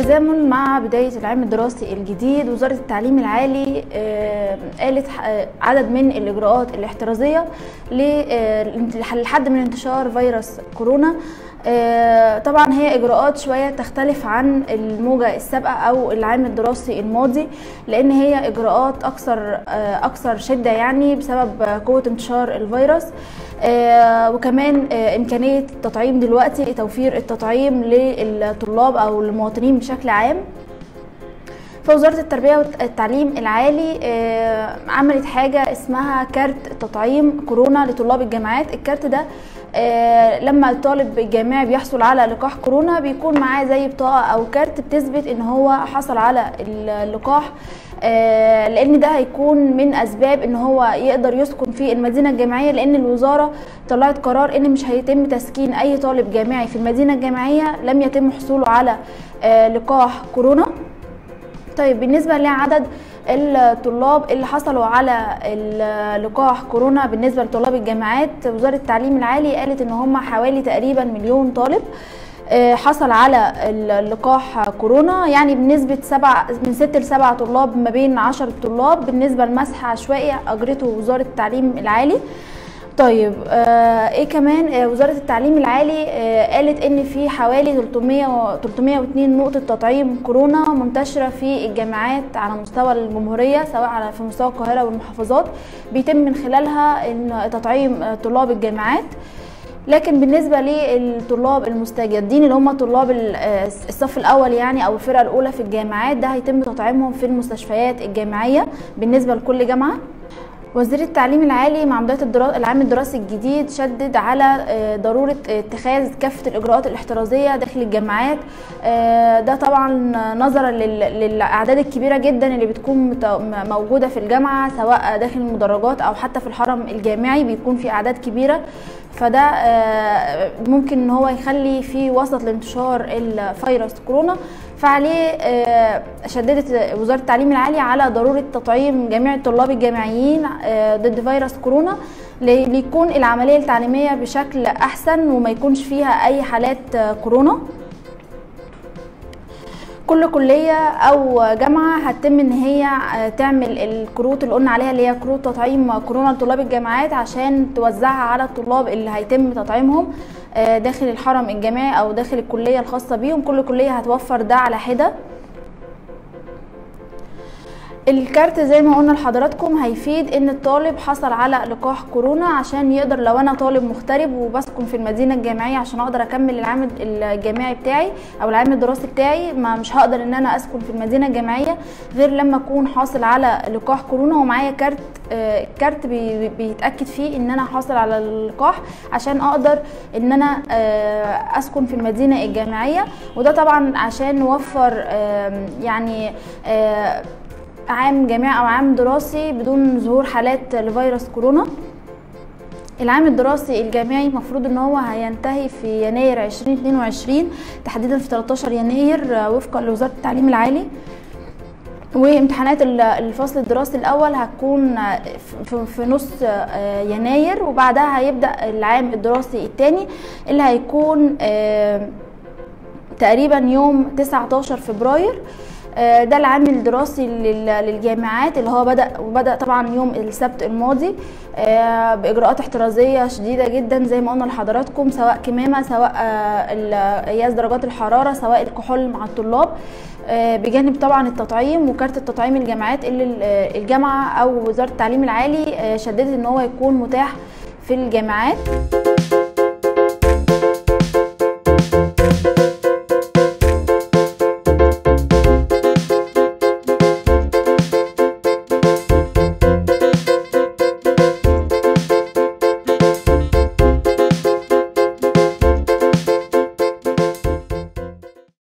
بالتزامن مع بداية العام الدراسي الجديد وزارة التعليم العالي آه، قالت آه، عدد من الإجراءات الاحترازية لحد من انتشار فيروس كورونا آه، طبعا هي اجراءات شويه تختلف عن الموجه السابقه او العام الدراسي الماضي لان هي اجراءات اكثر اكثر شده يعني بسبب قوه انتشار الفيروس آه وكمان آه امكانيه التطعيم دلوقتي توفير التطعيم للطلاب او المواطنين بشكل عام فوزارة التربية والتعليم العالي آه عملت حاجة اسمها كارت تطعيم كورونا لطلاب الجامعات الكارت ده آه لما الطالب الجامعي بيحصل على لقاح كورونا بيكون معاه زي بطاقة أو كارت بتثبت إن هو حصل على اللقاح آه لان ده هيكون من اسباب ان هو يقدر يسكن في المدينه الجامعيه لان الوزاره طلعت قرار ان مش هيتم تسكين اي طالب جامعي في المدينه الجامعيه لم يتم حصوله على آه لقاح كورونا طيب بالنسبه لعدد الطلاب اللي حصلوا على لقاح كورونا بالنسبه لطلاب الجامعات وزاره التعليم العالي قالت ان هم حوالي تقريبا مليون طالب حصل على اللقاح كورونا يعني بنسبة سبع من ست لسبع طلاب ما بين عشر طلاب بالنسبة لمسح عشوائي أجرته وزارة التعليم العالي طيب آه ايه كمان آه وزاره التعليم العالي آه قالت ان في حوالي 300 302 نقطه تطعيم كورونا منتشره في الجامعات على مستوى الجمهوريه سواء على في مستوى القاهره والمحافظات بيتم من خلالها ان تطعيم طلاب الجامعات لكن بالنسبة للطلاب المستجدين اللي هم طلاب الصف الأول يعني أو الفرقة الأولى في الجامعات ده هيتم تطعيمهم في المستشفيات الجامعية بالنسبة لكل جامعة وزير التعليم العالي مع بدايه الدرا... العام الدراسي الجديد شدد على ضروره اتخاذ كافه الاجراءات الاحترازيه داخل الجامعات ده طبعا نظرا لل... للاعداد الكبيره جدا اللي بتكون موجوده في الجامعه سواء داخل المدرجات او حتى في الحرم الجامعي بيكون في اعداد كبيره فده ممكن ان هو يخلي في وسط لانتشار الفيروس كورونا فعليه شددت وزاره التعليم العالي على ضروره تطعيم جميع الطلاب الجامعيين ضد فيروس كورونا ليكون العمليه التعليميه بشكل احسن وما يكونش فيها اي حالات كورونا كل كليه او جامعه هتتم ان هي تعمل الكروت اللي قلنا عليها اللي هي كروت تطعيم كورونا لطلاب الجامعات عشان توزعها على الطلاب اللي هيتم تطعيمهم داخل الحرم الجامعي او داخل الكليه الخاصه بيهم كل كليه هتوفر ده على حده الكارت زي ما قلنا لحضراتكم هيفيد ان الطالب حصل على لقاح كورونا عشان يقدر لو انا طالب مغترب وبسكن في المدينه الجامعيه عشان اقدر اكمل العام الجامعي بتاعي او العام الدراسي بتاعي ما مش هقدر ان انا اسكن في المدينه الجامعيه غير لما اكون حاصل على لقاح كورونا ومعايا كارت الكارت بيتاكد فيه ان انا حاصل على اللقاح عشان اقدر ان انا اسكن في المدينه الجامعيه وده طبعا عشان نوفر يعني عام جامعي او عام دراسي بدون ظهور حالات لفيروس كورونا العام الدراسي الجامعي المفروض ان هو هينتهي في يناير 2022 تحديدا في 13 يناير وفقا لوزاره التعليم العالي وامتحانات الفصل الدراسي الاول هتكون في نص يناير وبعدها هيبدا العام الدراسي الثاني اللي هيكون تقريبا يوم 19 فبراير ده العام الدراسي للجامعات اللي هو بدا وبدا طبعا يوم السبت الماضي باجراءات احترازيه شديده جدا زي ما قلنا لحضراتكم سواء كمامه سواء قياس درجات الحراره سواء الكحول مع الطلاب بجانب طبعا التطعيم وكارت التطعيم الجامعات اللي الجامعه او وزاره التعليم العالي شددت ان هو يكون متاح في الجامعات